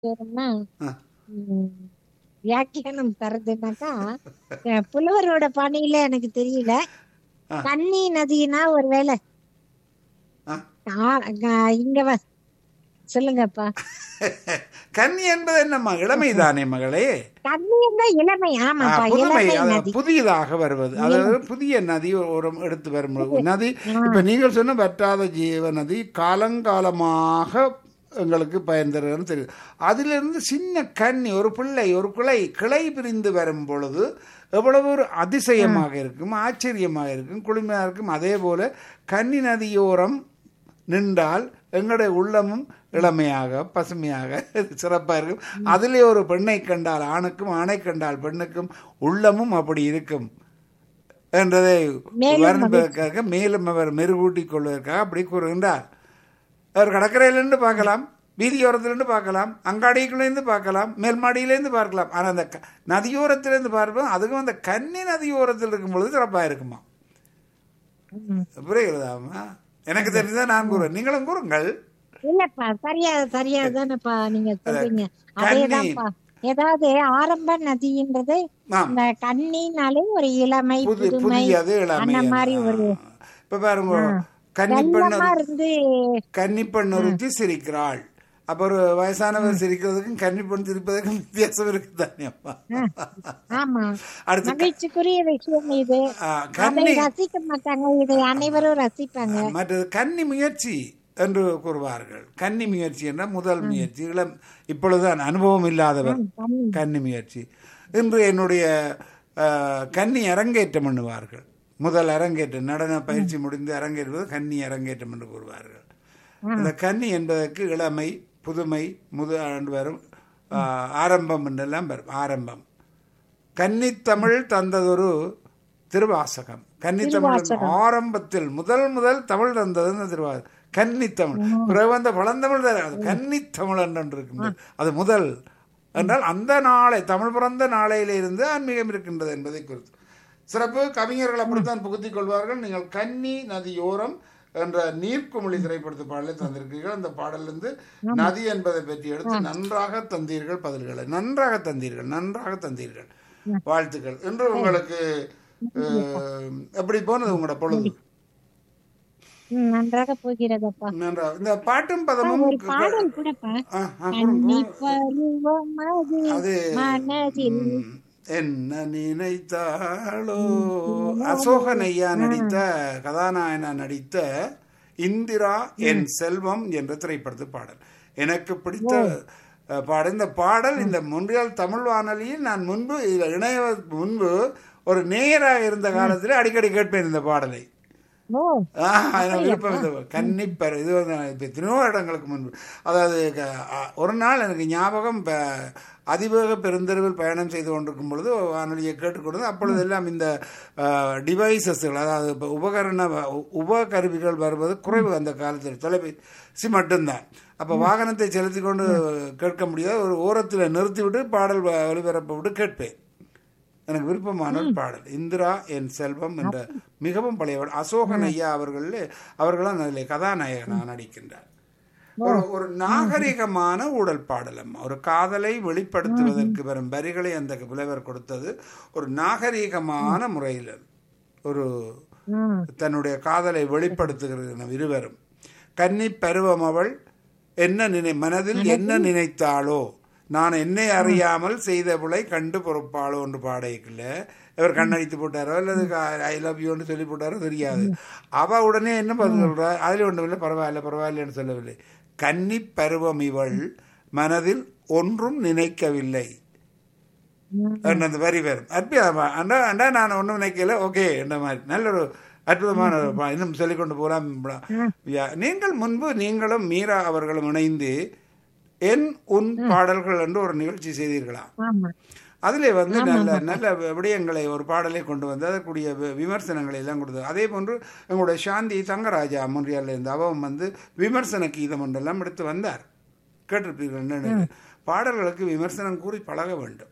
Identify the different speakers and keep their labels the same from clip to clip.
Speaker 1: பேருன்னா
Speaker 2: ஆ.
Speaker 1: ம், வியாக்கியானம் தரதுனாக்கா அஹ், புலவரோட பாணியில எனக்கு தெரியல
Speaker 2: ஆ.
Speaker 1: கன்னி நதினா ஒருவேளை
Speaker 2: ஆ.
Speaker 1: ஆ- அங்க- இங்க வ சொல்லுங்கப்பா
Speaker 2: கன்னி என்பது என்னம்மா இளமை தானே மகளே
Speaker 1: கன்னின்னா இளமை
Speaker 2: ஆ,
Speaker 1: ஆமாப்பா
Speaker 2: புதுமை
Speaker 1: இளமை
Speaker 2: அதாவது
Speaker 1: நதி
Speaker 2: புதியதாக வருவது அதாவது புதிய நதி ஒரு எடுத்து வரும் நதி இப்ப நீங்கள் சொன்ன வற்றாத ஜீவ நதி காலங்காலமாக எங்களுக்கு பயன் தருகிறதுன்னு தெரியுது அதிலிருந்து சின்ன கன்னி ஒரு பிள்ளை ஒரு கிளை கிளை பிரிந்து வரும் பொழுது எவ்வளவு ஒரு அதிசயமாக இருக்கும் ஆச்சரியமாக இருக்கும் குளுமையாக இருக்கும் அதே போல கன்னி நதியோரம் நின்றால் எங்களுடைய உள்ளமும் இளமையாக பசுமையாக சிறப்பாக இருக்கும் அதிலே ஒரு பெண்ணை கண்டால் ஆணுக்கும் ஆணை கண்டால் பெண்ணுக்கும் உள்ளமும் அப்படி இருக்கும் என்றதை
Speaker 1: மேலும்
Speaker 2: வருவதற்காக மேலும் அவர் மெருகூட்டிக் கொள்வதற்காக அப்படி கூறுகின்றார் அவர் கடற்கரையிலிருந்து பார்க்கலாம் வீதியோரத்திலிருந்து பார்க்கலாம் அங்காடிக்குள்ளேருந்து பார்க்கலாம் மேல் மாடியிலேருந்து பார்க்கலாம் ஆனால் அந்த க- நதியோரத்திலேருந்து பார்ப்போம் அதுக்கும் அந்த கன்னி நதியோரத்தில் இருக்கும் பொழுது சிறப்பாக இருக்குமா
Speaker 1: ம்.
Speaker 2: புரிகிறதாமா எனக்கு தெரிஞ்சதான் நான் கூறுவேன் நீங்களும் கூறுங்கள்
Speaker 1: இல்லப்பா சரியா சரியா தானேப்பா நீங்க சொல்றீங்க
Speaker 2: கன்னி.
Speaker 1: அதேதான்ப்பா ஏதாவது ஆரம்ப நதின்றது
Speaker 2: ஆம்.
Speaker 1: இந்த கண்ணினாலே ஒரு இளமை
Speaker 2: புது
Speaker 1: புதுமை
Speaker 2: புதியது இளமை
Speaker 1: அந்த மாதிரி ஒரு
Speaker 2: இப்ப பாருங்க கன்னிப்பெண்
Speaker 1: வெள்ளமா இருந்து
Speaker 2: கன்னிப்பெண் ஒருத்தி சிரிக்கிறாள் அப்ப ஒரு வயசானவர் சிரிக்கிறதுக்கும் கன்னிப்பெண் சிரிப்பதற்கும் வித்தியாசம் இருக்குதானே அப்பா
Speaker 1: ஆமா
Speaker 2: அடுத்து க-
Speaker 1: மகிழ்ச்சிக்குரிய விஷயம் இது
Speaker 2: ஆ,
Speaker 1: அதை
Speaker 2: கன்னி
Speaker 1: ரசிக்க மாட்டாங்க இதை அனைவரும் ரசிப்பாங்க
Speaker 2: மற்றது கன்னி முயற்சி என்று கூறுவார்கள் கன்னி முயற்சி என்ற முதல் முயற்சி இளம் இப்பொழுதுதான் அனுபவம் இல்லாதவர்
Speaker 1: கன்னி.
Speaker 2: கன்னி முயற்சி இன்று என்னுடைய அஹ், கன்னி அரங்கேற்றம் பண்ணுவார்கள் முதல் அரங்கேற்றம் நடன பயிற்சி முடிந்து அரங்கேறுவது கன்னி அரங்கேற்றம் என்று கூறுவார்கள் அந்த கன்னி என்பதற்கு இளமை புதுமை முது ஆண்டு வரும் அஹ், ஆரம்பம் என்றெல்லாம் வரும் ஆரம்பம் கன்னித்தமிழ் தந்ததொரு திருவாசகம் கன்னித்தமிழ் ஆரம்பத்தில் முதல் முதல் தமிழ் தந்தது இந்த திருவாசகம் கன்னித்தமிழ் பிறகு வந்த பழந்தமிழ் தர அது கன்னித்தமிழ் என்று இருக்கின்றது அது முதல் என்றால் அந்த நாளை தமிழ் பிறந்த நாளையில இருந்து ஆன்மீகம் இருக்கின்றது என்பதை குறித்து சிறப்பு கவிஞர்கள் அப்படித்தான் புகுத்திக் கொள்வார்கள் நீங்கள் கன்னி நதியோரம் என்ற நீர்க்குமிழி திரைப்படத்து பாடலை தந்திருக்கிறீர்கள் அந்த பாடலிருந்து நதி என்பதை பற்றி எடுத்து நன்றாக தந்தீர்கள் பதில்களை நன்றாக தந்தீர்கள் நன்றாக தந்தீர்கள் வாழ்த்துக்கள் இன்று உங்களுக்கு அஹ், எப்படி போனது உங்களோட பொழுது
Speaker 1: ம், நன்றாக போகிறதப்பா
Speaker 2: நன்றா இந்த பாட்டும் பதமும்
Speaker 1: ஒரு பாடல் கூடப்பா
Speaker 2: ஆ, ஆ,
Speaker 1: கன்னி
Speaker 2: கூறுங்க.
Speaker 1: பருவம் அது
Speaker 2: அது
Speaker 1: மனதில்
Speaker 2: ம், என்ன நினைத்தாளோ அசோகன் ஐயா நடித்த கதாநாயகனா நடித்த இந்திரா என் செல்வம் என்ற திரைப்படத்து பாடல் எனக்கு பிடித்த அஹ், பாடல் இந்த பாடல் இந்த முன்றியல் தமிழ் வானொலியில் நான் முன்பு இதில் இணைய முன்பு ஒரு நேயராக இருந்த காலத்தில் அடிக்கடி கேட்பேன் இந்த பாடலை
Speaker 1: ஓ
Speaker 2: ஆ, எனக்கு விருப்பம் இந்த கன்னிப்பர் இது வந்து இப்போ எத்தனையோ இடங்களுக்கு முன்பு அதாவது க- அ, ஒரு நாள் எனக்கு ஞாபகம் இப்போ அதிவேக பெருந்தெருவில் பயணம் செய்து கொண்டிருக்கும் பொழுது வானொலியை கேட்டுக்கொண்டு அப்பொழுதெல்லாம் இந்த டிவைசஸ்கள் அதாவது இப்போ உபகரண உ- உபகருவிகள் வருவது குறைவு அந்த காலத்தில் தொலைபேசி மட்டும்தான் அப்போ வாகனத்தை செலுத்தி கொண்டு கேட்க முடியாது ஒரு ஓரத்தில் நிறுத்திவிட்டு பாடல் வ- ஒலிபரப்ப விட்டு கேட்பேன் எனக்கு விருப்பமான ஒரு பாடல் இந்திரா என் செல்வம் என்ற மிகவும் பழையவர் அசோகன் ஐயா அவர்கள் அவர்களும் அதில் கதாநாயகனாக நடிக்கின்றார் ஒரு ஒரு நாகரிகமான ஊழல் பாடல் அம்மா ஒரு காதலை வெளிப்படுத்துவதற்கு வரும் வரிகளை அந்த புலவர் கொடுத்தது ஒரு நாகரிகமான முறையில் ஒரு
Speaker 1: ம்
Speaker 2: தன்னுடைய காதலை வெளிப்படுத்துகிறது இருவரும் கன்னி பருவம் அவள் என்ன நினை மனதில் என்ன நினைத்தாளோ நான் என்னை அறியாமல் செய்த புலை கண்டு பொறுப்பாளோ என்று பாடைக்குள்ள இவர் கண்ணடித்து போட்டாரோ அல்லது ஐ லவ் யூன்னு சொல்லி போட்டாரோ தெரியாது அவ உடனே என்ன பதில் சொல்றா அதில் ஒன்றும் இல்லை பரவாயில்ல பரவாயில்லன்னு சொல்லவில்லை கன்னி பருவம் இவள் மனதில் ஒன்றும் நினைக்கவில்லை
Speaker 1: ம்.
Speaker 2: என்ற அந்த வரி வரும் அற்புதமா அண்டா அண்டா நான் ஒன்றும் நினைக்கல ஓகே என்ற மாதிரி நல்ல ஒரு அற்புதமான ஒரு பா- இன்னும் சொல்லிக்கொண்டு போகலாம் யா- நீங்கள் முன்பு நீங்களும் மீரா அவர்களும் இணைந்து என் உன் பாடல்கள் என்று ஒரு நிகழ்ச்சி செய்தீர்களா
Speaker 1: ஆமா
Speaker 2: அதிலே வந்து நல்ல நல்ல விடயங்களை ஒரு பாடலை கொண்டு வந்து அதற்குரிய வி- விமர்சனங்களை எல்லாம் கொடுத்தது அதே போன்று எங்களுடைய சாந்தி தங்கராஜா முன்றியால இருந்து அவன் வந்து விமர்சன கீதம் ஒன்றெல்லாம் எடுத்து வந்தார் கேட்டிருப்பீர்கள் என்னன்னு. பாடல்களுக்கு விமர்சனம் கூறி பழக வேண்டும்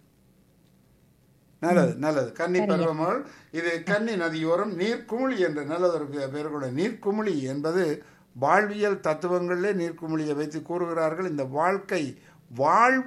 Speaker 2: நல்லது நல்லது கன்னி பருவமகள் இது கன்னி நதியோரம் நீர்க்குமிழி என்ற நல்லதொரு பெ- பெயர் கூட நீர்க்குமிழி என்பது வாழ்வியல் தத்துவங்களிலே நீர்க்குமிழியை வைத்து கூறுகிறார்கள் இந்த வாழ்க்கை வாழ்வு